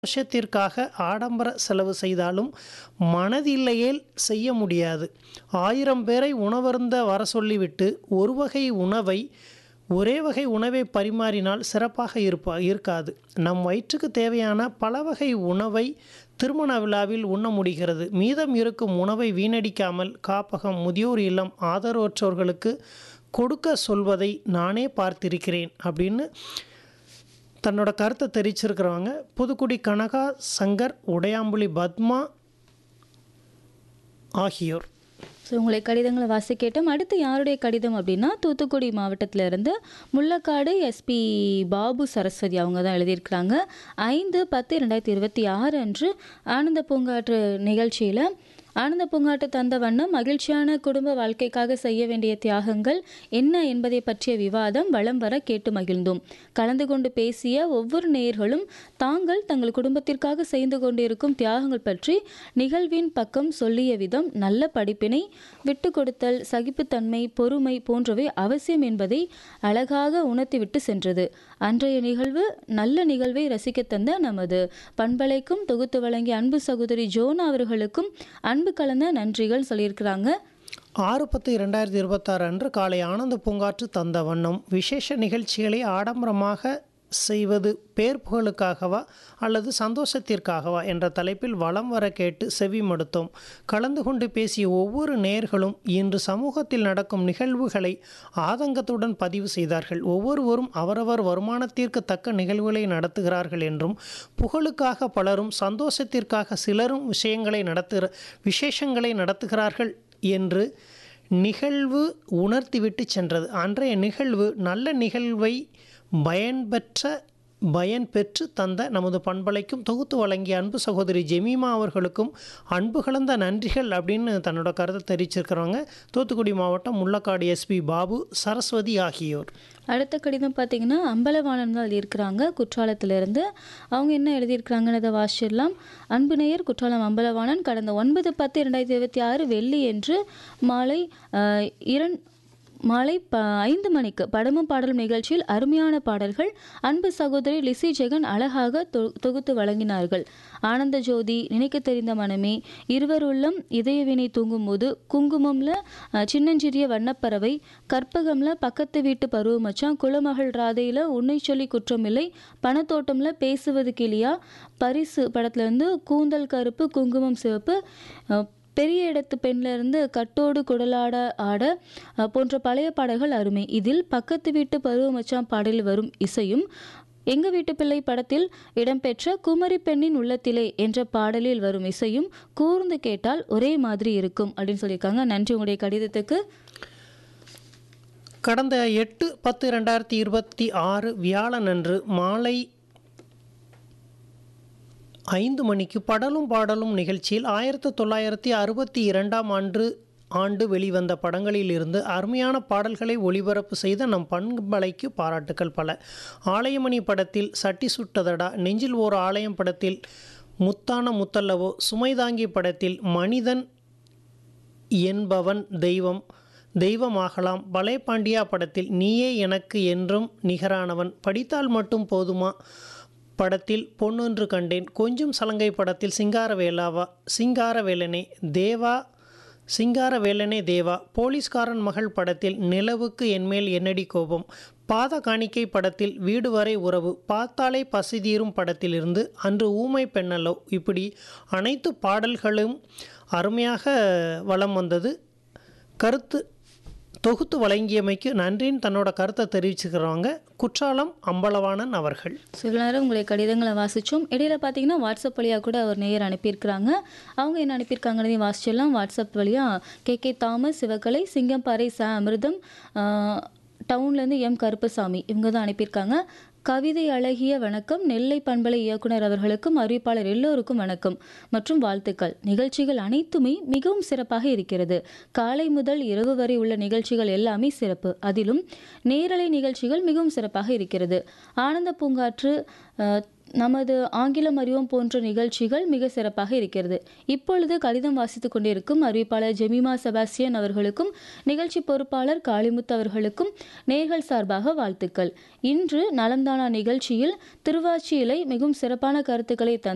சந்தோஷத்திற்காக ஆடம்பர செலவு செய்தாலும் மனதில்லையேல் செய்ய முடியாது ஆயிரம் பேரை உணவருந்த வர சொல்லிவிட்டு ஒரு வகை உணவை ஒரே வகை உணவை பரிமாறினால் சிறப்பாக இருப்பா இருக்காது நம் வயிற்றுக்கு தேவையான பல வகை உணவை திருமண விழாவில் உண்ண முடிகிறது மீதம் இருக்கும் உணவை வீணடிக்காமல் காப்பகம் முதியோர் இல்லம் ஆதரவற்றோர்களுக்கு கொடுக்க சொல்வதை நானே பார்த்திருக்கிறேன் அப்படின்னு தன்னோட கருத்தை தெரிவிச்சிருக்கிறவங்க புதுக்குடி கனகா சங்கர் உடையாம்புலி பத்மா ஆகியோர் ஸோ உங்களை கடிதங்களை வாசி கேட்டோம் அடுத்து யாருடைய கடிதம் அப்படின்னா தூத்துக்குடி மாவட்டத்தில் இருந்து முள்ளக்காடு எஸ்பி பாபு சரஸ்வதி அவங்க தான் எழுதியிருக்கிறாங்க ஐந்து பத்து ரெண்டாயிரத்தி இருபத்தி ஆறு அன்று ஆனந்த பூங்காற்று நிகழ்ச்சியில் ஆனந்த பூங்காட்டு தந்த வண்ணம் மகிழ்ச்சியான குடும்ப வாழ்க்கைக்காக செய்ய வேண்டிய தியாகங்கள் என்ன என்பதை பற்றிய விவாதம் வலம் வர கேட்டு மகிழ்ந்தோம் கலந்து கொண்டு பேசிய ஒவ்வொரு நேயர்களும் தாங்கள் தங்கள் குடும்பத்திற்காக செய்து கொண்டிருக்கும் தியாகங்கள் பற்றி நிகழ்வின் பக்கம் சொல்லிய விதம் நல்ல படிப்பினை விட்டு கொடுத்தல் சகிப்புத்தன்மை பொறுமை போன்றவை அவசியம் என்பதை அழகாக உணர்த்திவிட்டு சென்றது அன்றைய நிகழ்வு நல்ல நிகழ்வை ரசிக்க தந்த நமது பண்பலைக்கும் தொகுத்து வழங்கிய அன்பு சகோதரி ஜோனா அவர்களுக்கும் அன்பு கலந்த நன்றிகள் சொல்லியிருக்கிறாங்க ஆறு பத்து இரண்டாயிரத்தி இருபத்தாறு அன்று காலை ஆனந்த பூங்காற்று தந்த வண்ணம் விசேஷ நிகழ்ச்சிகளை ஆடம்பரமாக செய்வது பேர் புகழுக்காகவா அல்லது சந்தோஷத்திற்காகவா என்ற தலைப்பில் வலம் வர கேட்டு செவி மடுத்தோம் கலந்து கொண்டு பேசிய ஒவ்வொரு நேர்களும் இன்று சமூகத்தில் நடக்கும் நிகழ்வுகளை ஆதங்கத்துடன் பதிவு செய்தார்கள் ஒவ்வொருவரும் அவரவர் வருமானத்திற்கு தக்க நிகழ்வுகளை நடத்துகிறார்கள் என்றும் புகழுக்காக பலரும் சந்தோஷத்திற்காக சிலரும் விஷயங்களை நடத்துகிற விசேஷங்களை நடத்துகிறார்கள் என்று நிகழ்வு உணர்த்திவிட்டு சென்றது அன்றைய நிகழ்வு நல்ல நிகழ்வை பயன்பெற்ற பயன் பெற்று தந்த நமது பண்பலைக்கும் தொகுத்து வழங்கிய அன்பு சகோதரி ஜெமீமா அவர்களுக்கும் அன்பு கலந்த நன்றிகள் அப்படின்னு தன்னோட கருத்தை தெரிவிச்சிருக்கிறவங்க தூத்துக்குடி மாவட்டம் முள்ளக்காடு எஸ்பி பாபு சரஸ்வதி ஆகியோர் அடுத்த கடிதம் பார்த்தீங்கன்னா அம்பலவாணன் தான் எழுதியிருக்கிறாங்க குற்றாலத்திலிருந்து அவங்க என்ன எழுதியிருக்கிறாங்கன்றதை வாசிச்சிடலாம் அன்பு நேயர் குற்றாலம் அம்பலவாணன் கடந்த ஒன்பது பத்து இரண்டாயிரத்தி இருபத்தி ஆறு வெள்ளி என்று மாலை அஹ், இரண் மாலை ப ஐந்து மணிக்கு படமும் பாடலும் நிகழ்ச்சியில் அருமையான பாடல்கள் அன்பு சகோதரி லிசி ஜெகன் அழகாக தொ தொகுத்து வழங்கினார்கள் ஆனந்த ஜோதி நினைக்க தெரிந்த மனமே இருவர் உள்ளம் இதயவினை தூங்கும்போது குங்குமம்ல அஹ், சின்னஞ்சிறிய வண்ணப்பறவை கற்பகம்ல பக்கத்து வீட்டு பருவ மச்சான் குலமகள் ராதையில உன்னை சொல்லி குற்றமில்லை பணத்தோட்டம்ல பேசுவது கிளியா பரிசு படத்துல இருந்து கூந்தல் கருப்பு குங்குமம் சிவப்பு அஹ், பெரிய இடத்து பெண்ல இருந்து கட்டோடு குடலாட ஆட அஹ், போன்ற பழைய பாடல்கள் அருமை இதில் பக்கத்து வீட்டு பருவ மச்சான் பாடலில் வரும் இசையும் எங்க வீட்டு பிள்ளை படத்தில் இடம்பெற்ற குமரி பெண்ணின் உள்ளத்திலே என்ற பாடலில் வரும் இசையும் கூர்ந்து கேட்டால் ஒரே மாதிரி இருக்கும் அப்படின்னு சொல்லியிருக்காங்க நன்றி உங்களுடைய கடிதத்துக்கு கடந்த எட்டு பத்து ரெண்டாயிரத்தி இருபத்தி ஆறு வியாழனன்று மாலை ஐந்து மணிக்கு படலும் பாடலும் நிகழ்ச்சியில் ஆயிரத்தி தொள்ளாயிரத்தி அறுபத்தி இரண்டாம் ஆண்டு ஆண்டு வெளிவந்த படங்களிலிருந்து அருமையான பாடல்களை ஒளிபரப்பு செய்த நம் பண்பலைக்கு பாராட்டுக்கள் பல ஆலயமணி படத்தில் சட்டி சுட்டதடா நெஞ்சில் ஓர் ஆலயம் படத்தில் முத்தான முத்தல்லவோ சுமைதாங்கி படத்தில் மனிதன் என்பவன் தெய்வம் தெய்வமாகலாம் பலே பாண்டியா படத்தில் நீயே எனக்கு என்றும் நிகரானவன் படித்தால் மட்டும் போதுமா படத்தில் பொன்னொன்று கண்டேன் கொஞ்சம் சலங்கை படத்தில் சிங்காரவேலாவா சிங்காரவேலனே தேவா சிங்காரவேலனே தேவா போலீஸ்காரன் மகள் படத்தில் நிலவுக்கு என்மேல் என்னடி கோபம் பாத காணிக்கை படத்தில் வீடு வரை உறவு பார்த்தாலே பசிதீரும் படத்திலிருந்து அன்று ஊமை பெண்ணல்லோ இப்படி அனைத்து பாடல்களும் அருமையாக வலம் வந்தது கருத்து தொகுத்து வழங்கியமைக்கு நன்றின்னு தன்னோட கருத்தை தெரிவிச்சுக்கிறவங்க குற்றாலம் அம்பலவாணன் அவர்கள் சில நேரம் உங்களுடைய கடிதங்களை வாசித்தோம் இடையில பார்த்தீங்கன்னா வாட்ஸ்அப் வழியாக கூட ஒரு நேயர் அனுப்பியிருக்கிறாங்க அவங்க என்ன அனுப்பியிருக்காங்கன்னு வாசிச்சிடலாம் வாட்ஸ்அப் வழியாக கே கே தாமஸ் சிவகலை சிங்கம்பாறை ச அமிர்தம் ஆஹ், டவுன்லேருந்து எம் கருப்பசாமி இவங்க தான் அனுப்பியிருக்காங்க கவிதை அழகிய வணக்கம் நெல்லை பண்பலை இயக்குனர் அவர்களுக்கும் அறிவிப்பாளர் எல்லோருக்கும் வணக்கம் மற்றும் வாழ்த்துக்கள் நிகழ்ச்சிகள் அனைத்துமே மிகவும் சிறப்பாக இருக்கிறது காலை முதல் இரவு வரை உள்ள நிகழ்ச்சிகள் எல்லாமே சிறப்பு அதிலும் நேரலை நிகழ்ச்சிகள் மிகவும் சிறப்பாக இருக்கிறது ஆனந்த பூங்காற்று அஹ், நமது ஆங்கிலம் அறிவோம் போன்ற நிகழ்ச்சிகள் மிக சிறப்பாக இருக்கிறது இப்பொழுது கடிதம் வாசித்துக் கொண்டிருக்கும் அறிவிப்பாளர் ஜெமிமா செபாஸ்டியன் அவர்களுக்கும் நிகழ்ச்சி பொறுப்பாளர் காளிமுத்து அவர்களுக்கும் நேர்கள் சார்பாக வாழ்த்துக்கள் இன்று நலம்தானா நிகழ்ச்சியில் திருவாச்சியிலை மிகவும் சிறப்பான கருத்துக்களை தந்து